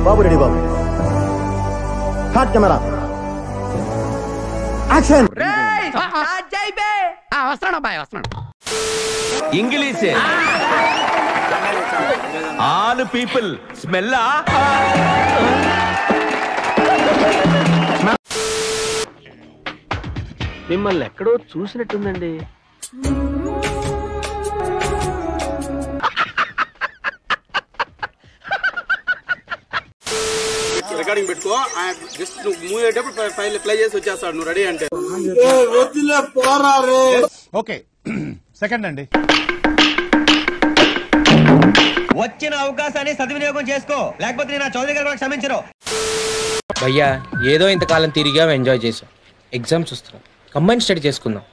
బాబు ready బాబు hot camera action వస్తున్నాడు అబ్బాయి వస్తున్నాడు ఇంగ్లీషే ఆల్ పీపుల్ స్మెల్లా మిమ్మల్ని ఎక్కడో చూసినట్టుందండి రికార్డింగ్ పెట్టుకో జస్ట్ నువ్వు మూవ్ అయ్యేటప్పుడు ఫైల్ ప్లే చేసి వచ్చేస్తాడు నువ్వు రెడీ అంటే ఓకే సెకండ్ అండి వచ్చిన అవకాశాన్ని సద్వినియోగం చేసుకో లేకపోతే నేను చౌదరి గారు కూడా క్షమించరు భయ్యా ఏదో ఇంతకాలం తిరిగా ఎంజాయ్ చేసాం ఎగ్జామ్స్ వస్తున్నాం కంబైన్ స్టడీ చేసుకుందాం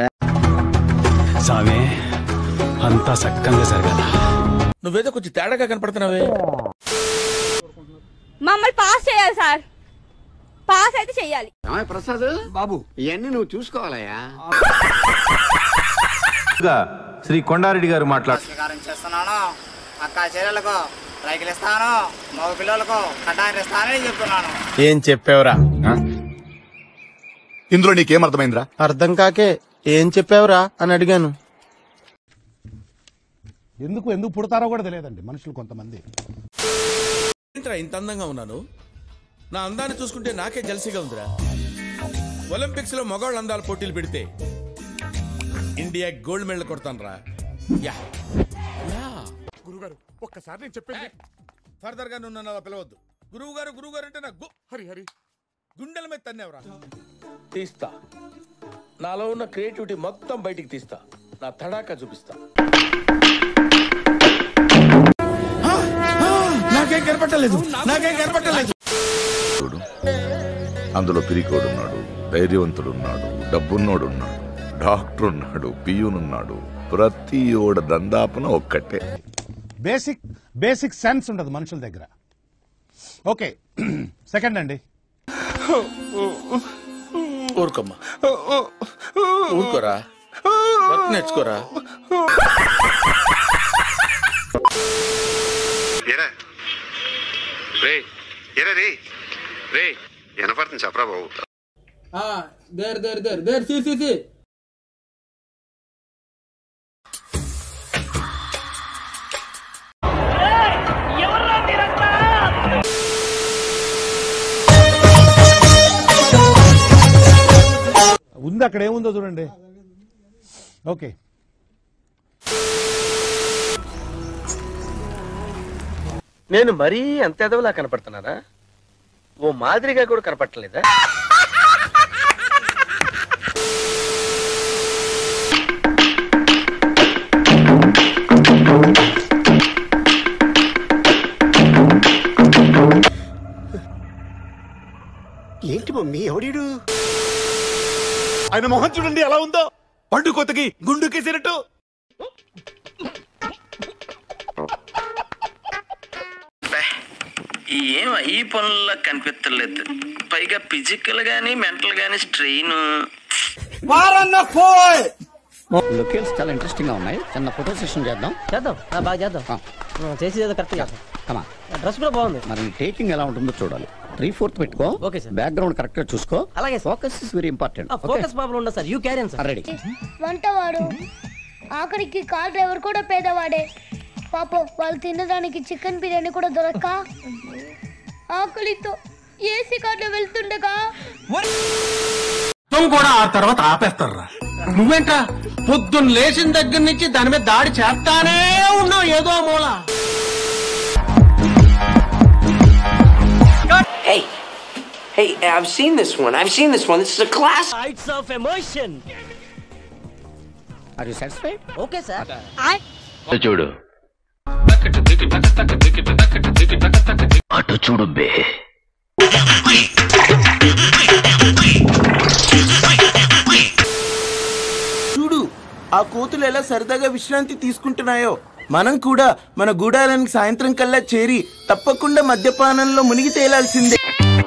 సామే అంతా సక్కంగా జరగాల నువ్వేదో కొంచెం తేడాగా కనపడుతున్నావే మమ్మల్ని పాస్ చేయాలి సార్ పాస్ అయితే చెయ్యాలి ప్రసాద్ బాబు ఇవన్నీ నువ్వు చూసుకోవాలయ్యా శ్రీ కొండారెడ్డి గారు మాట్లాడు స్వీకారం చేస్తున్నాను అక్క చెల్లెలకు రైకిలు ఇస్తాను మగ పిల్లలకు కటాయిలు ఇస్తానని చెప్తున్నాను ఏం చెప్పావురా ఇందులో నీకేం అర్థమైందిరా అర్థం కాకే ఏం చెప్పావురా అని అడిగాను ఎందుకు ఎందుకు పుడతారో కూడా తెలియదండి మనుషులు కొంతమంది ఏంట్రా ఇంత అందంగా ఉన్నాను నా అందాన్ని చూసుకుంటే నాకే జలసిగా ఉందిరా ఒలింపిక్స్ లో మగవాళ్ళ అందాల పోటీలు పెడితే ఇండియా గోల్డ్ మెడల్ కొడతాను రా యా యా గురుగారు ఒక్కసారి నేను చెప్పేది ఫర్దర్ గా నువ్వు నన్ను అలా పిలవద్దు గురువు గారు గురువు గారు అంటే నాకు హరి హరి గుండెల మీద తన్నేవరా తీస్తా నాలో ఉన్న క్రియేటివిటీ మొత్తం బయటికి తీస్తా నా తడాకా చూపిస్తా నాకేం కనపట్టలేదు నాకేం కనపట్టలేదు అందులో పిరికోడున్నాడు ధైర్యవంతుడున్నాడు డబ్బున్నోడున్నాడు డాక్టర్ ఉన్నాడు పియూనున్నాడు ప్రతి ఓడ దందాపన ఒక్కటే బేసిక్ బేసిక్ సెన్స్ ఉండదు మనుషుల దగ్గర ఓకే సెకండ్ అండి ఊరుకోమ్మా ఊరుకోరా వర్క్ నేర్చుకోరా రే ఎరా రే రే వినపడుతుంది చెప్పరా బాబు there there there there C C C ఉంది అక్కడ ఏముందో చూడండి ఓకే నేను మరీ అంత ఎదవలా కనపడుతున్నానా ఓ మాదిరిగా కూడా కనపడలేదా ఏంటి మమ్మీ ఎవడీడు ఆయన మొహం చూడండి ఎలా ఉందో పండు కొత్తకి గుండు కేసినట్టు ఏం ఈ పనుల్లో కనిపించలేదు పైగా ఫిజికల్ గానీ మెంటల్ గానీ స్ట్రెయిన్ లొకేషన్స్ చాలా ఇంట్రెస్టింగ్ గా ఉన్నాయి చిన్న ఫోటో సెషన్ చేద్దాం చేద్దాం బాగా చేద్దాం చేసి కరెక్ట్ చేద్దాం కమా డ్రెస్ కూడా బాగుంది మరి టేకింగ్ ఎలా ఉంటుందో చూడాలి త్రీ ఫోర్త్ పెట్టుకో ఓకే సార్. బ్యాక్గ్రౌండ్ కరెక్ట్ గా చూసుకో అలాగే sir. Focus is very important focus problem ఉండదు sir you carry on sir ready వంటవాడు ఆఖరికి కార్ డ్రైవర్ కూడా పేదవాడే పాపం వాళ్ళు తినడానికి చికెన్ బిర్యానీ కూడా దొరక్క ఆకలితో ఏసీ కార్లో వెళ్తుండగా కూడా ఆ తర్వాత ఆపేస్తారా నువ్వేంట్రా పొద్దున్న లేచిన దగ్గర నుంచి దాని మీద దాడి చేస్తానే ఉన్నావు ఏదో మూల Hey, hey, I've seen this one. I've seen this one. This is a class. It's of emotion are you satisfied okay sir చూడు అటు చూడు బే చూడు ఆ కోతులు ఎలా సరదాగా విశ్రాంతి తీసుకుంటున్నాయో మనం కూడా మన గూడారానికి సాయంత్రం కల్లా చేరి తప్పకుండా మద్యపానంలో మునిగి తేలాల్సిందే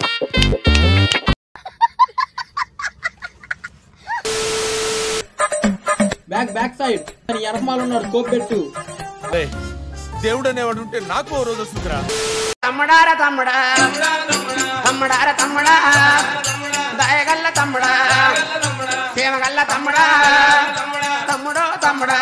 బ్యాక్ బ్యాక్ సైడ్ ఎనకమాల ఉన్నారు స్కోప్ పెట్టు దేవుడు అనేవాడు ఉంటే నాకు ఓ రోజు వస్తుందిరా తమ్ముడార తమ్ముడా తమ్ముడార తమ్ముడా దయగల్ల తమ్ముడా ప్రేమగల్ల తమ్ముడా తమ్ముడు తమ్ముడా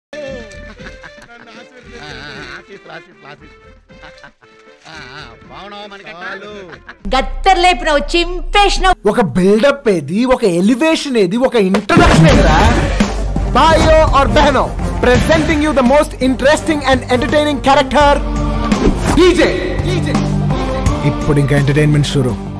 గత్తర్ లేపినావు చింపేసినావు ఒక బిల్డప్ ఏది ఒక ఎలివేషన్ ఏది ఒక ఇంట్రడక్షన్ ఏదిరా భాయో और बहनों presenting you the most interesting and entertaining character DJ ఇప్పుడు ఇంకా ఎంటర్టైన్మెంట్ షురూ